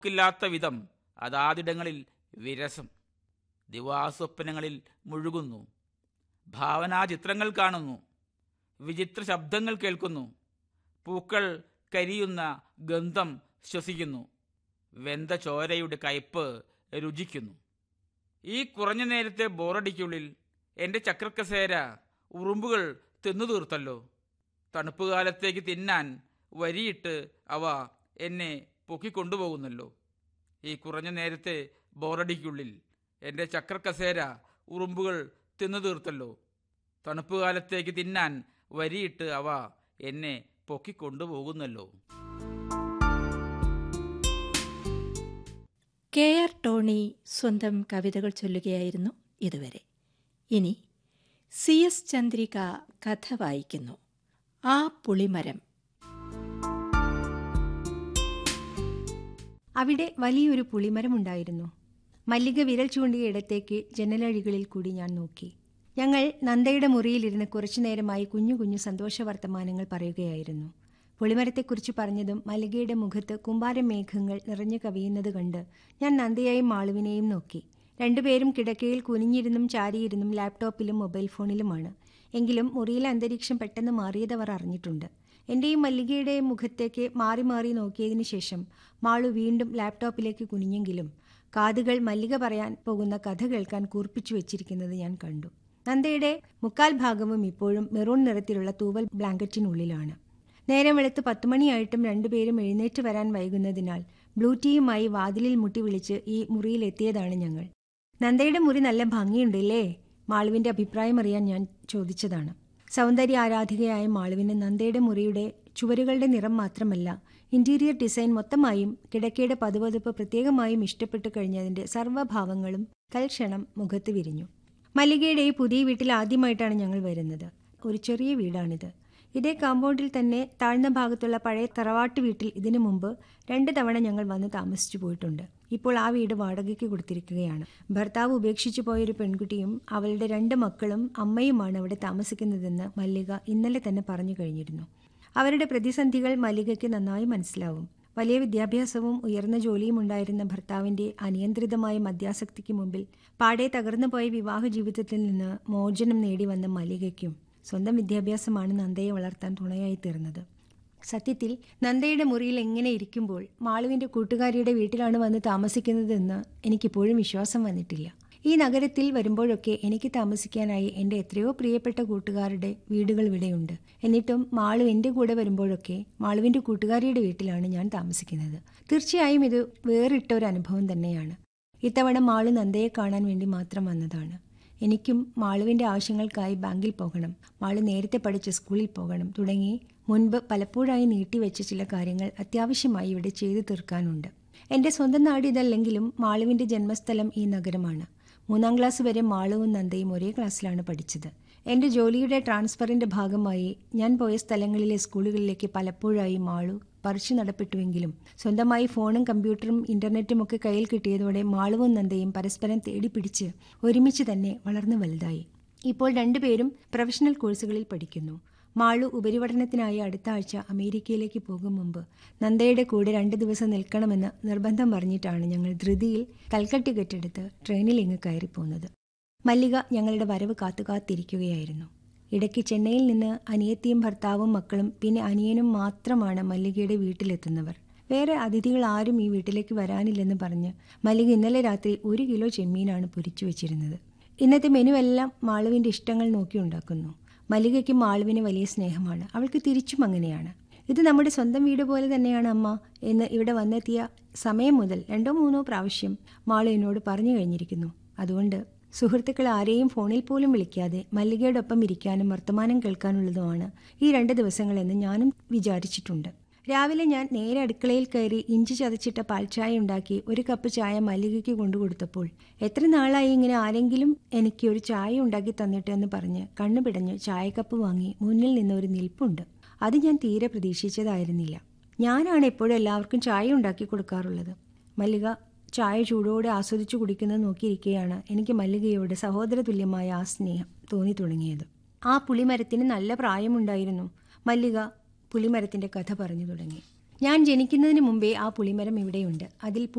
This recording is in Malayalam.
ില്ലാത്ത വിധം അതാതിടങ്ങളിൽ വിരസം ദിവാസ്വപ്നങ്ങളിൽ മുഴുകുന്നു ഭാവനാചിത്രങ്ങൾ കാണുന്നു വിചിത്ര ശബ്ദങ്ങൾ കേൾക്കുന്നു പൂക്കൾ കരിയുന്ന ഗന്ധം ശ്വസിക്കുന്നു വെന്ത ചോരയുടെ കയ്പ് രുചിക്കുന്നു ഈ കുറഞ്ഞ നേരത്തെ ബോറടിക്കുള്ളിൽ എൻ്റെ ചക്രക്കസേര ഉറുമ്പുകൾ തിന്നു തീർത്തല്ലോ തണുപ്പുകാലത്തേക്ക് തിന്നാൻ വരിയിട്ട് അവ എന്നെ പൊക്കിക്കൊണ്ടുപോകുന്നല്ലോ ഈ കുറഞ്ഞ നേരത്തെ ബോറടിക്കുള്ളിൽ എൻ്റെ ചക്രക്കസേര ഉറുമ്പുകൾ തിന്നു തീർത്തല്ലോ തണുപ്പുകാലത്തേക്ക് തിന്നാൻ വരിയിട്ട് അവ എന്നെ പൊക്കിക്കൊണ്ടുപോകുന്നല്ലോ കെ ആർ ടോണി സ്വന്തം കവിതകൾ ചൊല്ലുകയായിരുന്നു ഇതുവരെ ഇനി സി എസ് ചന്ദ്രിക കഥ വായിക്കുന്നു ആ പുളിമരം അവിടെ വലിയൊരു പുളിമരമുണ്ടായിരുന്നു മല്ലിക വിരൽ ചൂണ്ടിയ ഇടത്തേക്ക് ജനലഴികളിൽ കൂടി ഞാൻ നോക്കി ഞങ്ങൾ നന്ദയുടെ മുറിയിലിരുന്ന് കുറച്ചു നേരമായി കുഞ്ഞു കുഞ്ഞു സന്തോഷ വർത്തമാനങ്ങൾ പറയുകയായിരുന്നു പുളിമരത്തെക്കുറിച്ച് പറഞ്ഞതും മല്ലികയുടെ മുഖത്ത് കുമ്പാരമേഘങ്ങൾ നിറഞ്ഞു കവിയുന്നത് കണ്ട് ഞാൻ നന്ദയെയും മാളുവിനെയും നോക്കി രണ്ടുപേരും കിടക്കയിൽ കുനിഞ്ഞിരുന്നും ചാരിയിരുന്നും ലാപ്ടോപ്പിലും മൊബൈൽ ഫോണിലുമാണ് എങ്കിലും മുറിയിലെ അന്തരീക്ഷം പെട്ടെന്ന് മാറിയതവർ അറിഞ്ഞിട്ടുണ്ട് എന്റെയും മല്ലികയുടെയും മുഖത്തേക്ക് മാറി മാറി നോക്കിയതിനു ശേഷം മാളു വീണ്ടും ലാപ്ടോപ്പിലേക്ക് കുനിഞ്ഞെങ്കിലും കാതുകൾ മല്ലിക പറയാൻ പോകുന്ന കഥ കേൾക്കാൻ കൂർപ്പിച്ചു വെച്ചിരിക്കുന്നത് ഞാൻ കണ്ടു നന്ദയുടെ മുക്കാൽ ഭാഗവും ഇപ്പോഴും മെറൂൺ നിറത്തിലുള്ള തൂവൽ ബ്ലാങ്കറ്റിനുള്ളിലാണ് നേരം വെളുത്ത് പത്തുമണിയായിട്ടും രണ്ടുപേരും എഴുന്നേറ്റ് വരാൻ വൈകുന്നതിനാൽ ബ്ലൂ ടീയുമായി വാതിലിൽ മുട്ടി വിളിച്ച് ഈ മുറിയിലെത്തിയതാണ് ഞങ്ങൾ നന്ദയുടെ മുറി നല്ല ഭംഗിയുണ്ടല്ലേ മാളുവിന്റെ അഭിപ്രായം അറിയാൻ ഞാൻ ചോദിച്ചതാണ് സൗന്ദര്യ ആരാധികയായ മാളുവിന് നന്ദയുടെ മുറിയുടെ ചുവരുകളുടെ നിറം മാത്രമല്ല ഇന്റീരിയർ ഡിസൈൻ മൊത്തമായും കിടക്കയുടെ പതുപതുപ്പ് പ്രത്യേകമായും ഇഷ്ടപ്പെട്ടു കഴിഞ്ഞതിന്റെ സർവ്വഭാവങ്ങളും തൽക്ഷണം മുഖത്ത് വിരിഞ്ഞു മല്ലികയുടെ ഈ പുതിയ വീട്ടിൽ ആദ്യമായിട്ടാണ് ഞങ്ങൾ വരുന്നത് ഒരു ചെറിയ വീടാണിത് ഇതേ കാമ്പൗണ്ടിൽ തന്നെ താഴ്ന്ന ഭാഗത്തുള്ള പഴയ തറവാട്ട് വീട്ടിൽ ഇതിനു മുമ്പ് രണ്ട് തവണ ഞങ്ങൾ വന്ന് താമസിച്ചു പോയിട്ടുണ്ട് ഇപ്പോൾ ആ വീട് വാടകയ്ക്ക് കൊടുത്തിരിക്കുകയാണ് ഭർത്താവ് ഉപേക്ഷിച്ചു പോയൊരു പെൺകുട്ടിയും അവളുടെ രണ്ട് മക്കളും അമ്മയുമാണ് അവിടെ താമസിക്കുന്നതെന്ന് മല്ലിക ഇന്നലെ തന്നെ പറഞ്ഞു കഴിഞ്ഞിരുന്നു അവരുടെ പ്രതിസന്ധികൾ മല്ലികയ്ക്ക് നന്നായി മനസ്സിലാവും വലിയ വിദ്യാഭ്യാസവും ഉയർന്ന ജോലിയും ഉണ്ടായിരുന്ന ഭർത്താവിന്റെ അനിയന്ത്രിതമായ മദ്യാസക്തിക്ക് മുമ്പിൽ പാടെ തകർന്നുപോയ വിവാഹ ജീവിതത്തിൽ നിന്ന് മോചനം നേടി വന്ന മല്ലികയ്ക്കും സ്വന്തം വിദ്യാഭ്യാസമാണ് നന്ദയെ വളർത്താൻ തുണയായി തീർന്നത് സത്യത്തിൽ നന്ദയുടെ മുറിയിൽ എങ്ങനെ ഇരിക്കുമ്പോൾ മാളുവിന്റെ കൂട്ടുകാരിയുടെ വീട്ടിലാണ് വന്ന് താമസിക്കുന്നതെന്ന് എനിക്കിപ്പോഴും വിശ്വാസം വന്നിട്ടില്ല ഈ നഗരത്തിൽ വരുമ്പോഴൊക്കെ എനിക്ക് താമസിക്കാനായി എൻ്റെ എത്രയോ പ്രിയപ്പെട്ട കൂട്ടുകാരുടെ വീടുകൾ ഇവിടെയുണ്ട് എന്നിട്ടും മാളു എൻ്റെ കൂടെ വരുമ്പോഴൊക്കെ മാളുവിൻ്റെ കൂട്ടുകാരിയുടെ വീട്ടിലാണ് ഞാൻ താമസിക്കുന്നത് തീർച്ചയായും ഇത് വേറിട്ട ഒരു അനുഭവം തന്നെയാണ് ഇത്തവണ മാളു നന്ദയെ കാണാൻ വേണ്ടി മാത്രം വന്നതാണ് എനിക്കും മാളുവിൻ്റെ ആവശ്യങ്ങൾക്കായി ബാങ്കിൽ പോകണം മാളു നേരത്തെ പഠിച്ച സ്കൂളിൽ പോകണം തുടങ്ങി മുൻപ് പലപ്പോഴായി നീട്ടിവെച്ച ചില കാര്യങ്ങൾ അത്യാവശ്യമായി ഇവിടെ ചെയ്തു തീർക്കാനുണ്ട് എൻ്റെ സ്വന്തം നാട് ഇതല്ലെങ്കിലും മാളുവിൻ്റെ ജന്മസ്ഥലം ഈ നഗരമാണ് മൂന്നാം ക്ലാസ് വരെ മാളുവും നന്ദയും ഒരേ ക്ലാസ്സിലാണ് പഠിച്ചത് എൻ്റെ ജോലിയുടെ ട്രാൻസ്ഫറിൻ്റെ ഭാഗമായി ഞാൻ പോയ സ്ഥലങ്ങളിലെ സ്കൂളുകളിലേക്ക് പലപ്പോഴായി മാളു പറിച്ചു നടപ്പെട്ടുവെങ്കിലും സ്വന്തമായി ഫോണും കമ്പ്യൂട്ടറും ഇന്റർനെറ്റും ഒക്കെ കയ്യിൽ കിട്ടിയതോടെ മാളുവും നന്ദയും പരസ്പരം തേടിപ്പിടിച്ച് ഒരുമിച്ച് തന്നെ വളർന്നു വലുതായി ഇപ്പോൾ രണ്ടുപേരും പ്രൊഫഷണൽ കോഴ്സുകളിൽ പഠിക്കുന്നു മാളു ഉപരിപഠനത്തിനായി അടുത്ത ആഴ്ച അമേരിക്കയിലേക്ക് പോകും മുമ്പ് നന്ദയുടെ കൂടെ രണ്ട് ദിവസം നിൽക്കണമെന്ന് നിർബന്ധം പറഞ്ഞിട്ടാണ് ഞങ്ങൾ ധൃതിയിൽ കൽക്കട്ടി കെട്ടെടുത്ത് ട്രെയിനിൽ ഇങ്ങ് കയറിപ്പോകുന്നത് മല്ലിക ഞങ്ങളുടെ വരവ് കാത്തു കാത്തിരിക്കുകയായിരുന്നു ഇടയ്ക്ക് ചെന്നൈയിൽ നിന്ന് അനിയത്തിയും ഭർത്താവും മക്കളും പിന്നെ അനിയനും മാത്രമാണ് മല്ലികയുടെ വീട്ടിലെത്തുന്നവർ വേറെ അതിഥികൾ ആരും ഈ വീട്ടിലേക്ക് വരാനില്ലെന്ന് പറഞ്ഞ് മല്ലിക ഇന്നലെ രാത്രി ഒരു കിലോ ചെമ്മീനാണ് പൊരിച്ചു വെച്ചിരുന്നത് ഇന്നത്തെ മെനു എല്ലാം മാളുവിൻ്റെ ഇഷ്ടങ്ങൾ നോക്കി ഉണ്ടാക്കുന്നു മല്ലികയ്ക്ക് മാളുവിന് വലിയ സ്നേഹമാണ് അവൾക്ക് തിരിച്ചും അങ്ങനെയാണ് ഇത് നമ്മുടെ സ്വന്തം വീട് പോലെ തന്നെയാണ് അമ്മ എന്ന് ഇവിടെ വന്നെത്തിയ സമയം മുതൽ രണ്ടോ മൂന്നോ പ്രാവശ്യം മാളു എന്നോട് പറഞ്ഞു കഴിഞ്ഞിരിക്കുന്നു അതുകൊണ്ട് സുഹൃത്തുക്കൾ ആരെയും ഫോണിൽ പോലും വിളിക്കാതെ മല്ലികയോടൊപ്പം ഇരിക്കാനും വർത്തമാനം കേൾക്കാനുള്ളതുമാണ് ഈ രണ്ട് ദിവസങ്ങളെന്ന് ഞാനും വിചാരിച്ചിട്ടുണ്ട് രാവിലെ ഞാൻ നേരെ അടുക്കളയിൽ കയറി ഇഞ്ചി ചതച്ചിട്ട പാൽച്ചായ ഉണ്ടാക്കി ഒരു കപ്പ് ചായ മല്ലികയ്ക്ക് കൊണ്ടുകൊടുത്തപ്പോൾ എത്ര നാളായി ഇങ്ങനെ ആരെങ്കിലും എനിക്ക് ഒരു ചായ ഉണ്ടാക്കി തന്നിട്ട് എന്ന് പറഞ്ഞ് കണ്ണു പിടഞ്ഞ് ചായക്കപ്പ് വാങ്ങി മുന്നിൽ നിന്ന് ഒരു നിൽപ്പുണ്ട് അത് ഞാൻ തീരെ പ്രതീക്ഷിച്ചതായിരുന്നില്ല ഞാനാണ് എപ്പോഴും എല്ലാവർക്കും ചായ ഉണ്ടാക്കി കൊടുക്കാറുള്ളത് മല്ലിക ചായ ചൂടോടെ ആസ്വദിച്ചു കുടിക്കുന്നത് നോക്കിയിരിക്കെയാണ് എനിക്ക് മല്ലികയോട് സഹോദര തുല്യമായ ആ സ്നേഹം തോന്നി തുടങ്ങിയത് ആ പുളിമരത്തിന് നല്ല പ്രായമുണ്ടായിരുന്നു മല്ലിക പുലിമരത്തിന്റെ കഥ പറഞ്ഞു തുടങ്ങി ഞാൻ ജനിക്കുന്നതിന് മുമ്പേ ആ പുളിമരം ഇവിടെയുണ്ട് അതിൽ